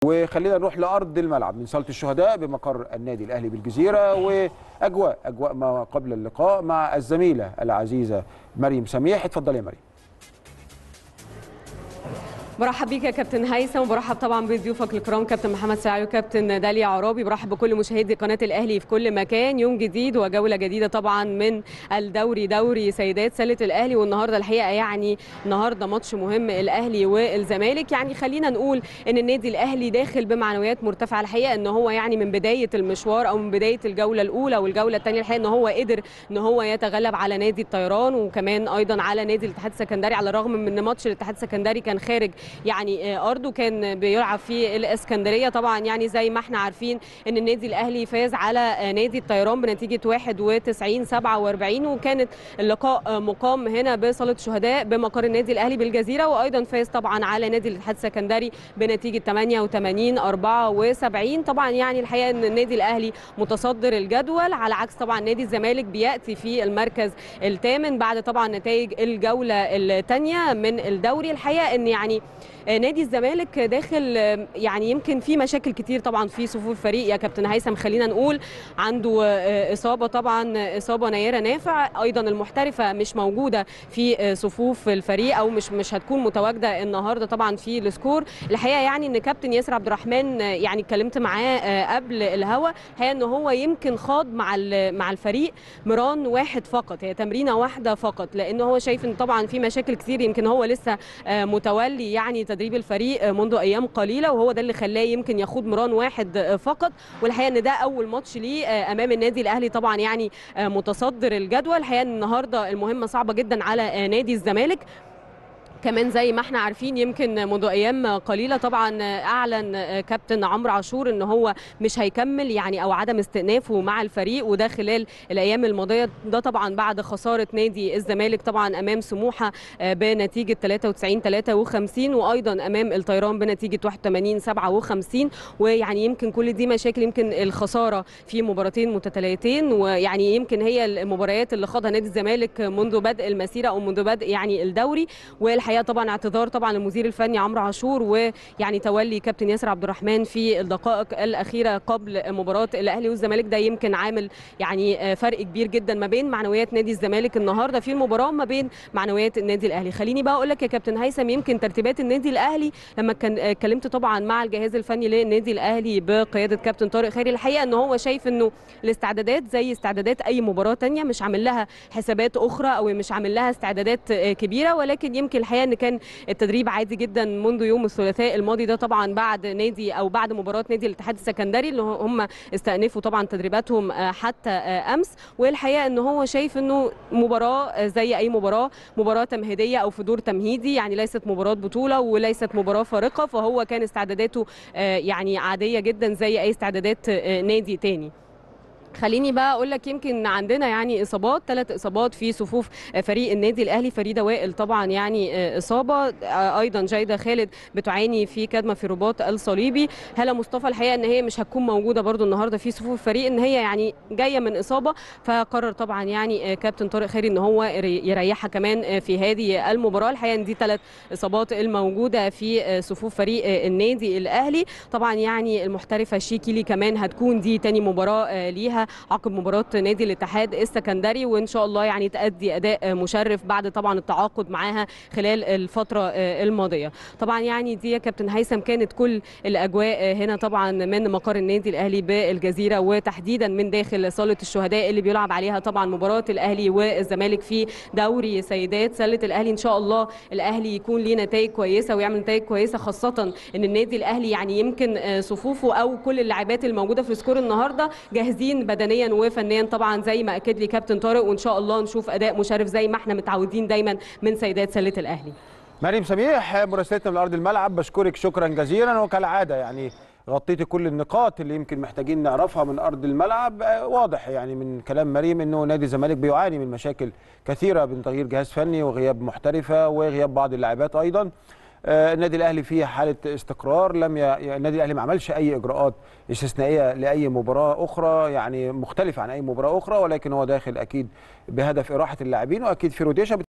وخلينا نروح لارض الملعب من صاله الشهداء بمقر النادي الاهلي بالجزيره واجواء اجواء ما قبل اللقاء مع الزميله العزيزه مريم سميح اتفضلي يا مريم برحب بيك يا كابتن هيثم وبرحب طبعا بضيوفك الكرام كابتن محمد سعي وكابتن داليا عرابي برحب بكل مشاهدي قناه الاهلي في كل مكان يوم جديد وجوله جديده طبعا من الدوري دوري سيدات سله الاهلي والنهارده الحقيقه يعني النهارده ماتش مهم الاهلي والزمالك يعني خلينا نقول ان النادي الاهلي داخل بمعنويات مرتفعه الحقيقه ان هو يعني من بدايه المشوار او من بدايه الجوله الاولى والجوله الثانيه الحقيقه ان هو قدر ان هو يتغلب على نادي الطيران وكمان ايضا على نادي الاتحاد السكندري على الرغم من ان ماتش الاتحاد السكندري كان خارج يعني ارضه كان بيلعب في الاسكندريه طبعا يعني زي ما احنا عارفين ان النادي الاهلي فاز على نادي الطيران بنتيجه 91 47 وكانت اللقاء مقام هنا بصاله الشهداء بمقر النادي الاهلي بالجزيره وايضا فاز طبعا على نادي الاتحاد السكندري بنتيجه 88 74 طبعا يعني الحقيقه ان النادي الاهلي متصدر الجدول على عكس طبعا نادي الزمالك بياتي في المركز الثامن بعد طبعا نتائج الجوله الثانيه من الدوري الحقيقه ان يعني نادي الزمالك داخل يعني يمكن في مشاكل كتير طبعا في صفوف الفريق يا كابتن هيثم خلينا نقول عنده اصابه طبعا اصابه نيره نافع ايضا المحترفه مش موجوده في صفوف الفريق او مش مش هتكون متواجده النهارده طبعا في السكور الحقيقه يعني ان كابتن ياسر عبد الرحمن يعني اتكلمت معاه قبل الهوا هي ان هو يمكن خاض مع مع الفريق مران واحد فقط هي تمرينه واحده فقط لان هو شايف ان طبعا في مشاكل كتير يمكن هو لسه متولي يعني تدريب الفريق منذ ايام قليله وهو ده اللي خلاه يمكن يخوض مران واحد فقط والحقيقه ان ده اول ماتش ليه امام النادي الاهلي طبعا يعني متصدر الجدول الحقيقه النهارده المهمه صعبه جدا على نادي الزمالك كمان زي ما احنا عارفين يمكن منذ ايام قليله طبعا اعلن كابتن عمرو عاشور ان هو مش هيكمل يعني او عدم استئنافه مع الفريق وده خلال الايام الماضيه ده طبعا بعد خساره نادي الزمالك طبعا امام سموحه بنتيجه 93 53 وايضا امام الطيران بنتيجه 81 57 ويعني يمكن كل دي مشاكل يمكن الخساره في مباراتين متتاليتين ويعني يمكن هي المباريات اللي خاضها نادي الزمالك منذ بدء المسيره او منذ بدء يعني الدوري والحقيقه الحقيقه طبعا اعتذار طبعا المدير الفني عمرو عاشور ويعني تولي كابتن ياسر عبد الرحمن في الدقائق الاخيره قبل مباراه الاهلي والزمالك ده يمكن عامل يعني فرق كبير جدا ما بين معنويات نادي الزمالك النهارده في المباراه وما بين معنويات النادي الاهلي خليني بقى اقول لك يا كابتن هيثم يمكن ترتيبات النادي الاهلي لما كان اتكلمت طبعا مع الجهاز الفني للنادي الاهلي بقياده كابتن طارق خيري الحقيقه ان هو شايف انه الاستعدادات زي استعدادات اي مباراه ثانيه مش عامل لها حسابات اخرى او مش عامل لها استعدادات كبيره ولكن يمكن الحقيقه ان كان التدريب عادي جدا منذ يوم الثلاثاء الماضي ده طبعا بعد نادي او بعد مباراه نادي الاتحاد السكندري اللي هم استأنفوا طبعا تدريباتهم حتى امس والحقيقه ان هو شايف انه مباراه زي اي مباراه مباراه تمهيديه او في دور تمهيدي يعني ليست مباراه بطوله وليست مباراه فارقه فهو كان استعداداته يعني عاديه جدا زي اي استعدادات نادي تاني خليني بقى اقول لك يمكن عندنا يعني اصابات ثلاث اصابات في صفوف فريق النادي الاهلي فريده وائل طبعا يعني اصابه ايضا جيده خالد بتعاني في كدمه في رباط الصليبي هلا مصطفى الحقيقه ان هي مش هتكون موجوده برده النهارده في صفوف الفريق ان هي يعني جايه من اصابه فقرر طبعا يعني كابتن طارق خيري ان هو يريحها كمان في هذه المباراه الحقيقه ان دي ثلاث اصابات الموجوده في صفوف فريق النادي الاهلي طبعا يعني المحترفه شيكيلي كمان هتكون دي تاني مباراه ليها عقب مباراه نادي الاتحاد السكندري وان شاء الله يعني تادي اداء مشرف بعد طبعا التعاقد معاها خلال الفتره الماضيه طبعا يعني دي يا كابتن هيثم كانت كل الاجواء هنا طبعا من مقر النادي الاهلي بالجزيره وتحديدا من داخل صاله الشهداء اللي بيلعب عليها طبعا مباراه الاهلي والزمالك في دوري سيدات سله الاهلي ان شاء الله الاهلي يكون ليه نتائج كويسه ويعمل نتائج كويسه خاصه ان النادي الاهلي يعني يمكن صفوفه او كل اللاعبات الموجوده في السكور النهارده جاهزين بدنيا وفنيا طبعا زي ما اكد لي كابتن طارق وان شاء الله نشوف اداء مشرف زي ما احنا متعودين دايما من سيدات سله الاهلي مريم سميح مراسلتنا من ارض الملعب بشكرك شكرا جزيلا وكالعاده يعني غطيتي كل النقاط اللي يمكن محتاجين نعرفها من ارض الملعب واضح يعني من كلام مريم انه نادي الزمالك بيعاني من مشاكل كثيره من تغيير جهاز فني وغياب محترفه وغياب بعض اللاعبات ايضا النادي الاهلي فيه حاله استقرار لم ي... النادي الاهلي ما عملش اي اجراءات استثنائيه لاي مباراه اخرى يعني مختلفه عن اي مباراه اخرى ولكن هو داخل اكيد بهدف اراحه اللاعبين واكيد في روتيشن